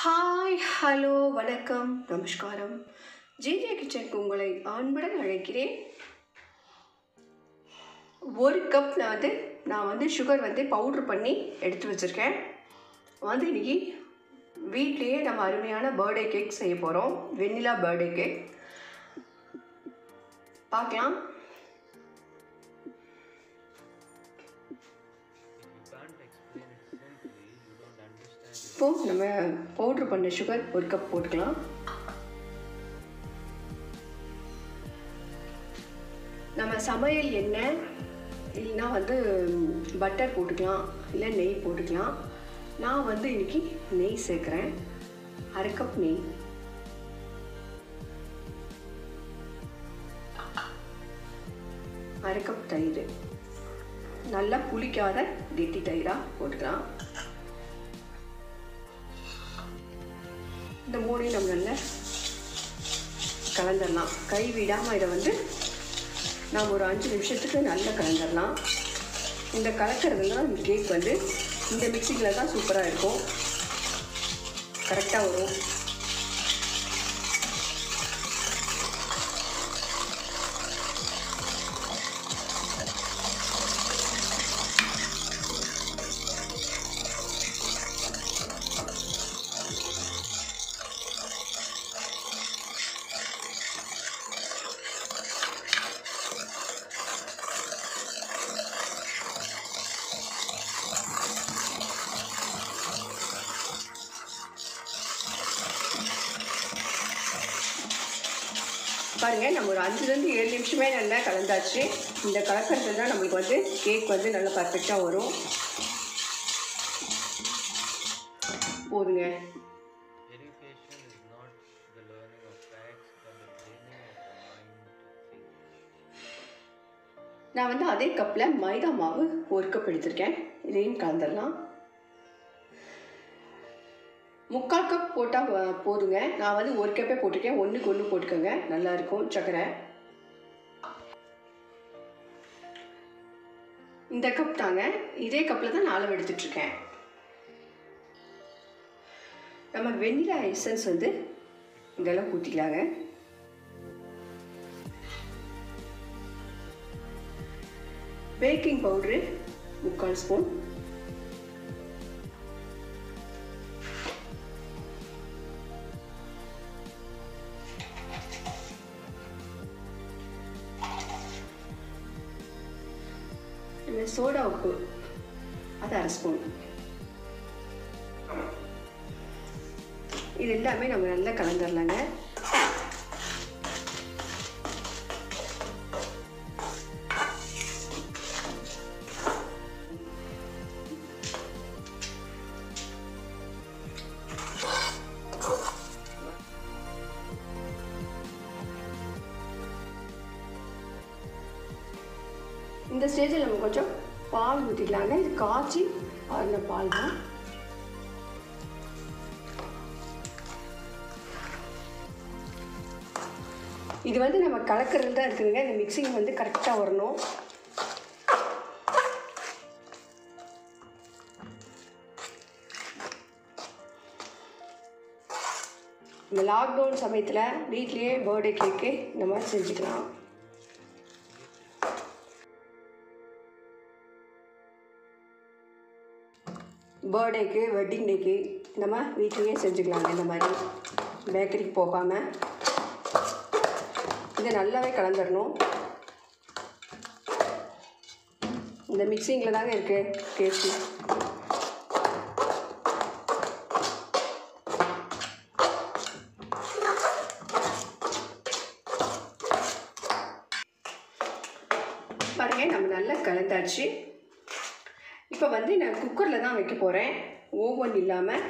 Hi hello வணக்கம் நமஸ்காரம் JJ கிச்சனுக்கு உங்களை அன்புடன் அழைக்கிறேன் ஒரு கப் நான் வந்து நான் வந்து சுகர் வந்து பவுட்ரு பண்ணி எடுத்து வச்சுருக்கேன் வந்து இன்னைக்கு வீட்லேயே நம்ம அருமையான பர்த்டே கேக் செய்ய போகிறோம் வெண்ணிலா பர்த்டே கேக் பார்க்கலாம் இப்போது நம்ம பவுட்ரு பண்ண சுகர் ஒரு கப் போட்டுக்கலாம் நம்ம சமையல் எண்ணெய் இல்லைன்னா வந்து பட்டர் போட்டுக்கலாம் இல்லை நெய் போட்டுக்கலாம் நான் வந்து இன்னைக்கு நெய் சேர்க்குறேன் அரை கப் நெய் அரை கப் தயிர் நல்லா புளிக்காத கெட்டி தயிராக போட்டுக்கலாம் இந்த மூணையும் நம்ம நல்லா கலந்துடலாம் கை விடாமல் இதை வந்து நாம் ஒரு அஞ்சு நிமிஷத்துக்கு நல்லா கலந்துடலாம் இந்த கலக்கிறதுல தான் இந்த கேக் வந்து இந்த மிக்சிங்கில் தான் சூப்பராக இருக்கும் கரெக்டாக வரும் பாருங்கள் நம்ம ஒரு அஞ்சுலேருந்து ஏழு நிமிஷமே நல்லா கலந்தாச்சு இந்த கலக்கிறது தான் நம்மளுக்கு வந்து கேக் வந்து நல்லா பர்ஃபெக்டாக வரும் போதுங்க Education is not the learning of facts, but the training of the mind to think. நான் வந்து அதே கப்பில் மைதா மாவு ஒரு கப் எடுத்திருக்கேன் இதையும் கலந்துடலாம் முக்கால் கப் போட்டால் போதுங்க நான் வந்து ஒரு கப்பே போட்டிருக்கேன் ஒன்றுக்கு ஒன்று போட்டுக்கோங்க நல்லா இருக்கும் சர்க்கரை இந்த கப் தாங்க இதே கப்பில் தான் நான் அளவு எடுத்துட்ருக்கேன் நம்ம வெண்ணிலா எசன்ஸ் வந்து இதெல்லாம் ஊற்றிக்கலாங்க பேக்கிங் பவுட்ரு முக்கால் ஸ்பூன் இந்த சோடா உப்பு அது அரை ஸ்பூன் இது எல்லாமே நம்ம நல்லா கலந்துடலாங்க இந்த ஸ்டேஜில் நம்ம கொஞ்சம் பால் ஊற்றிக்கலாங்க இது காய்ச்சி ஆறின பால் தான் இது வந்து நம்ம கலக்கிறது தான் இருக்குதுங்க இந்த மிக்சிங் வந்து கரெக்டாக வரணும் இந்த லாக்டவுன் சமயத்தில் வீட்லேயே பர்த்டே கேக்கு இந்த மாதிரி செஞ்சுக்கலாம் பர்த்டேக்கு வெட்டிங் டேக்கு நம்ம வீட்லேயே செஞ்சுக்கலாங்க இந்த மாதிரி பேக்கரிக்கு போகாமல் இதை நல்லாவே கலந்துடணும் இந்த மிக்சிங்கில் தாங்க இருக்குது கேக்கு பாருங்க நம்ம நல்லா கலந்தாச்சு இப்போ வந்து நான் குக்கரில் தான் வைக்க போகிறேன் ஓவன் இல்லாமல்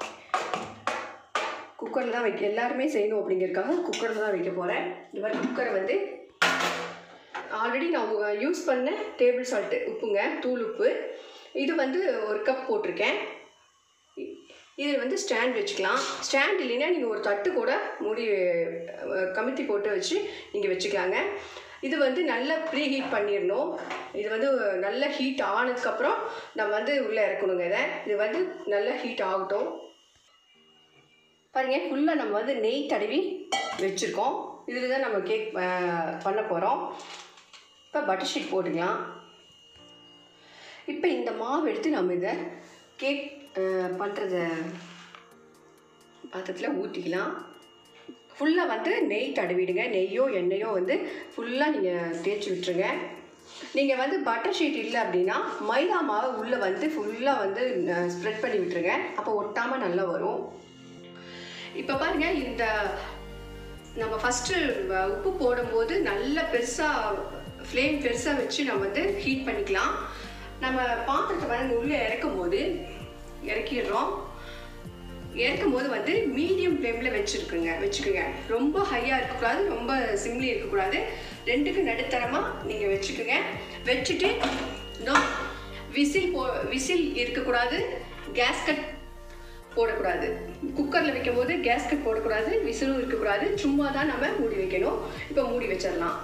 குக்கரில் தான் வைக்க எல்லாருமே செய்யணும் அப்படிங்கிறதுக்காக குக்கரில் தான் வைக்க போகிறேன் இந்த மாதிரி குக்கரை வந்து ஆல்ரெடி நான் யூஸ் பண்ண டேபிள் சால்ட்டு உப்புங்க தூள் உப்பு இது வந்து ஒரு கப் போட்டிருக்கேன் இ- இதில் வந்து ஸ்டாண்ட் வச்சுக்கலாம் ஸ்டாண்ட் இல்லைன்னா நீங்கள் ஒரு தட்டு கூட மூடி அஹ், கமித்தி போட்டு வச்சு நீங்கள் வச்சுக்கலாங்க இது வந்து நல்லா ப்ரீ ஹீட் பண்ணிடணும் இது வந்து நல்ல ஹீட் ஆனதுக்கப்புறம் நம்ம வந்து உள்ளே இறக்கணுங்க இதை இது வந்து நல்லா ஹீட் ஆகட்டும் பாருங்க ஃபுல்லாக நம்ம வந்து நெய் தடவி வச்சுருக்கோம் இதில் தான் நம்ம கேக் பண்ண போகிறோம் இப்போ பட்டர் ஷீட் போட்டுக்கலாம் இப்போ இந்த மாவு எடுத்து நம்ம இதை கேக் பண்ணுறத பாத்திரத்தில் ஊற்றிக்கலாம் ஃபுல்லாக வந்து நெய் தடவிடுங்க நெய்யோ எண்ணெயோ வந்து ஃபுல்லாக நீங்கள் தேய்ச்சி விட்டுருங்க நீங்கள் வந்து பட்டர் ஷீட் இல்லை அப்படின்னா மைதா மாவை உள்ளே வந்து ஃபுல்லாக வந்து ஸ்ப்ரெட் பண்ணி விட்டுருங்க அப்போ ஒட்டாமல் நல்லா வரும் இப்போ பாருங்க இந்த நம்ம ஃபஸ்ட்டு உப்பு போடும்போது நல்ல பெருசாக ஃப்ளேம் பெருசாக வச்சு நம்ம வந்து ஹீட் பண்ணிக்கலாம் நம்ம பாத்திரத்தை வந்து உள்ளே இறக்கும் போது இறக்கிடுறோம் இறக்கும் போது வந்து மீடியம் ஃப்ளேமில் வச்சுருக்குங்க வச்சுக்கோங்க ரொம்ப ஹையாக இருக்கக்கூடாது ரொம்ப சிம்லி இருக்கக்கூடாது ரெண்டுக்கும் நடுத்தரமாக நீங்கள் வச்சுக்கோங்க வச்சுட்டு இன்னும் விசில் போ விசில் இருக்கக்கூடாது கேஸ்கட் போடக்கூடாது குக்கரில் வைக்கும் போது கேஸ்கட் போடக்கூடாது விசிலும் இருக்கக்கூடாது சும்மா தான் நம்ம மூடி வைக்கணும் இப்போ மூடி வச்சிடலாம்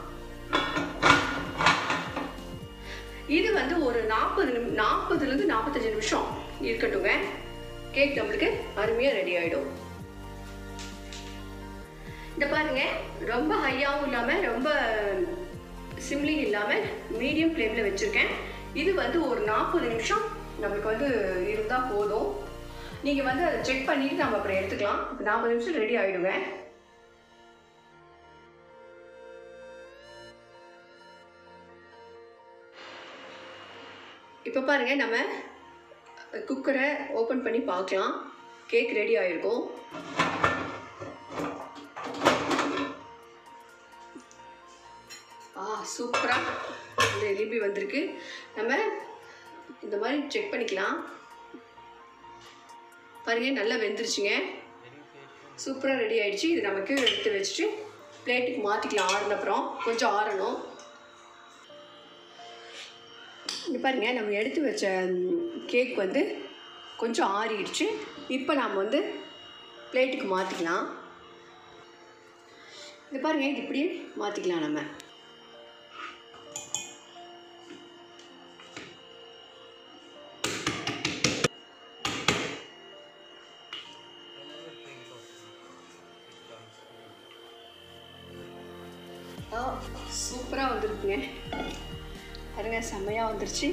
இது வந்து ஒரு நாற்பது நிமி நாற்பதுலேருந்து நாற்பத்தஞ்சு நிமிஷம் இருக்கட்டுங்க கேக் நம்மளுக்கு அருமையாக ரெடி ஆகிடும் இந்த பாருங்க ரொம்ப ஹையாகவும் இல்லாமல் ரொம்ப சிம்லிங் இல்லாமல் மீடியம் ஃப்ளேமில் வச்சுருக்கேன் இது வந்து ஒரு நாற்பது நிமிஷம் நம்மளுக்கு வந்து இருந்தால் போதும் நீங்கள் வந்து அதை செக் பண்ணிவிட்டு நம்ம அப்புறம் எடுத்துக்கலாம் இப்போ நாற்பது நிமிஷம் ரெடி ஆகிடுங்க இப்போ பாருங்க நம்ம குக்கரை ஓப்பன் பண்ணி பார்க்கலாம் கேக் ரெடி ஆகிருக்கும் ஆ சூப்பராக இந்த எலிபி வந்திருக்கு நம்ம இந்த மாதிரி செக் பண்ணிக்கலாம் பாருங்க நல்லா வெந்துருச்சுங்க சூப்பராக ரெடி ஆயிடுச்சு இது நமக்கு எடுத்து வச்சுட்டு பிளேட்டுக்கு மாற்றிக்கலாம் ஆறுன அப்புறம் கொஞ்சம் ஆறணும் இங்க பாருங்க நம்ம எடுத்து வச்ச கேக் வந்து கொஞ்சம் ஆறிடுச்சு இப்போ நாம் வந்து பிளேட்டுக்கு மாற்றிக்கலாம் இது பாருங்க இது இப்படியே மாற்றிக்கலாம் நம்ம ஆ சூப்பராக வந்துருக்குங்க பாருங்க செம்மையாக வந்துருச்சு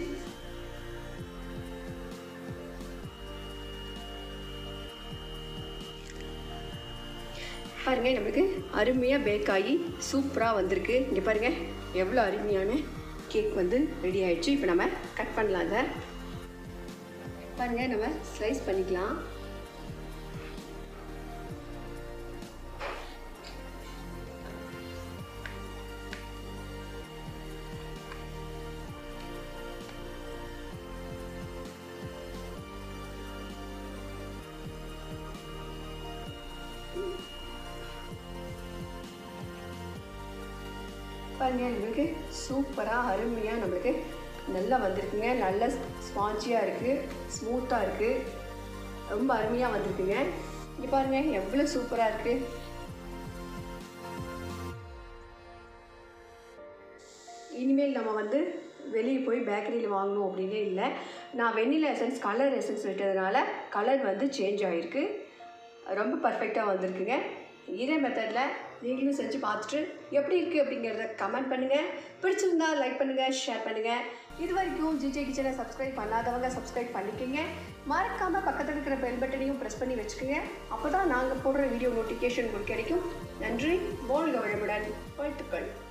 பாருங்க நம்மளுக்கு அருமையாக பேக் ஆகி சூப்பராக வந்திருக்கு இங்கே பாருங்க எவ்வளோ அருமையான கேக் வந்து ரெடி ஆயிடுச்சு இப்போ நம்ம கட் பண்ணலாம் அதை பாருங்க நம்ம ஸ்லைஸ் பண்ணிக்கலாம் பாருங்க நம்மளுக்கு சூப்பராக அருமையாக நம்மளுக்கு நல்லா வந்திருக்குங்க நல்ல ஸ்பாஞ்சியாக இருக்குது ஸ்மூத்தாக இருக்குது ரொம்ப அருமையாக வந்திருக்குங்க இங்கே பாருங்க எவ்வளோ சூப்பராக இருக்குது இனிமேல் நம்ம வந்து வெளியே போய் பேக்கரியில் வாங்கணும் அப்படின்னே இல்லை நான் வெண்ணிலா எசன்ஸ் கலர் எசன்ஸ் விட்டதுனால கலர் வந்து சேஞ்ச் ஆகிருக்கு ரொம்ப பர்ஃபெக்டாக வந்திருக்குங்க இதே மெத்தடில் நீங்களும் செஞ்சு பார்த்துட்டு எப்படி இருக்குது அப்படிங்கிறத கமெண்ட் பண்ணுங்கள் பிடிச்சிருந்தா லைக் பண்ணுங்கள் ஷேர் பண்ணுங்கள் இது வரைக்கும் ஜிஜே கிச்சனை சப்ஸ்கிரைப் பண்ணாதவங்க சப்ஸ்கிரைப் பண்ணிக்கோங்க மறக்காமல் பக்கத்தில் இருக்கிற பெல் பட்டனையும் ப்ரெஸ் பண்ணி வச்சுக்கோங்க அப்போ தான் நாங்கள் போடுற வீடியோ நோட்டிஃபிகேஷன் உங்களுக்கு கிடைக்கும் நன்றி வாழ்க வளமுடன் வாழ்த்துக்கள்